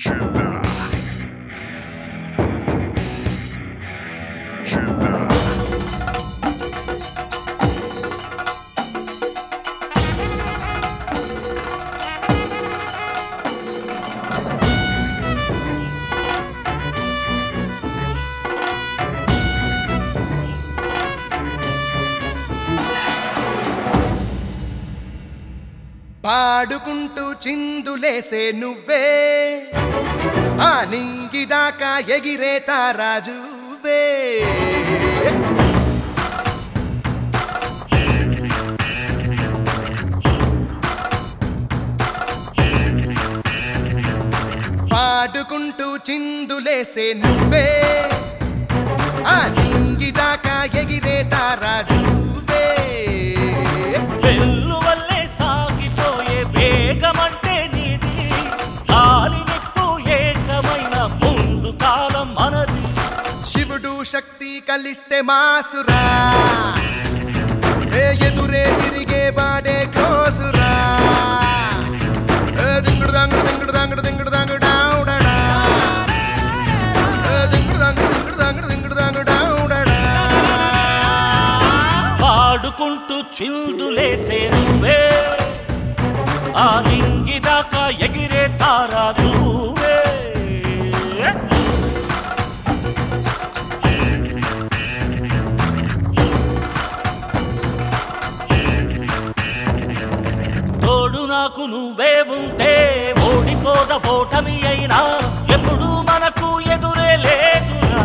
Chilla. Chilla. పాడుకుంటూ చిందులేసే నువ్వే ఆ నింగిదాకా ఎగిరే తారాజువే పాడుకుంటూ చిందులేసే నువ్వే ఆ నింగిదాకా ఎగిరే తారాజువే వెల్లువల్లే సాగిపోయే వేగమంటే నీది గాలి నిప్పు ఏకమైన ముందు కాలం మనది శివుడు శక్తి కలిస్తే మాసురా ఏ ఎదురే తిరిగే వాడే కోసురా ఏ దింగుడు దాంగుడు దింగుడు దాంగుడు దింగుడు దాంగుడు డావుడడా. ఏ దింగుడు దాంగుడు దింగుడు దాంగుడు దింగుడు దాంగుడు డావుడడా. పాడుకుంటూ చిందులేసే నువ్వే ఆ నింగి దాకా ఎగిరే తారా నువ్వే తోడు నాకు నువ్వే ఉంటే ఓడిపోద ఓటమి అయినా ఎప్పుడు మనకు ఎదురే లేదురా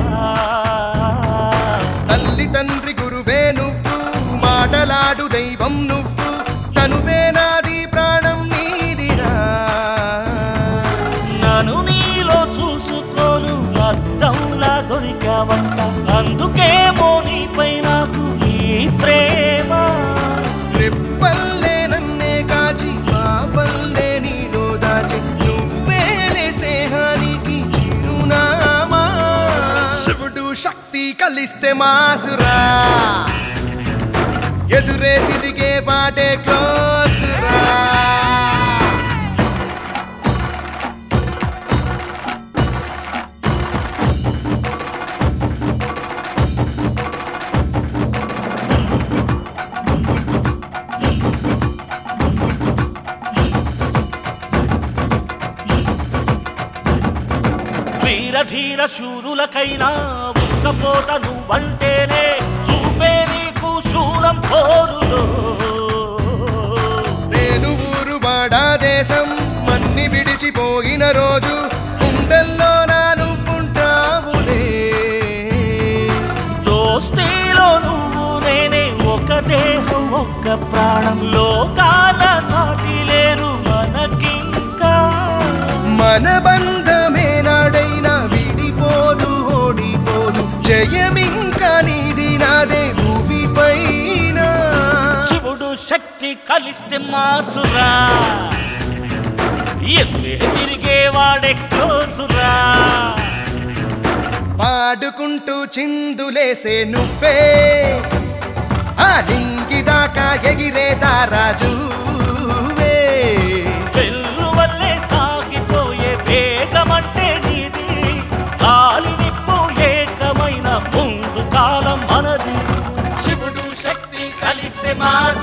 తల్లి తండ్రి గురువే నువ్వు మాటలాడు దైవం నువ్వు తనువే నాది ప్రాణం నీదిరా నన్ను నీలో చూసుకోను అద్దంలా దొరికావంట అందుకేమో నీపై నాకు ఈ ప్రేమ రెప్పల్లే నన్నే కాచి మా పల్లె నీలో దాచి నువ్వేలే స్నేహానికి చిరునామా శివుడు శక్తి కలిస్తే మాసురా ఎదురే తిరిగే వాడే కోసురా వీరధీర శూరులకైనా ఉక్కపోత నువ్వంటేనే చూపే నీకు శూలం పోరులో నేను ఊరు వాడా దేశం మన్ని విడిచిపోయిన రోజు గుండెల్లో నా నువ్వుంటావులే దోస్తీలో నువ్వు నేనే ఒక దేహం ఒక్క ప్రాణం లోకాల సాటి లేరు మనకింకా మన బంధమే నాడైనా విడిపోదు ఓడిపోదు జయమింకా నీది నాదే భూమి పైన శివుడు శక్తి కలిస్తే మాసురా ఎదురే తిరిగేవాడే కోసురా పాడుకుంటూ చిందులేసే నువ్వే ఆ లింగి దాకా ఎగిరే తారాజువే వెల్లు వల్లే సాగిపోయే వేగమంటే నీది గాలి నిప్పు ఏకమైన ముందు కాలం మనది శివుడు శక్తి కలిస్తే మాసు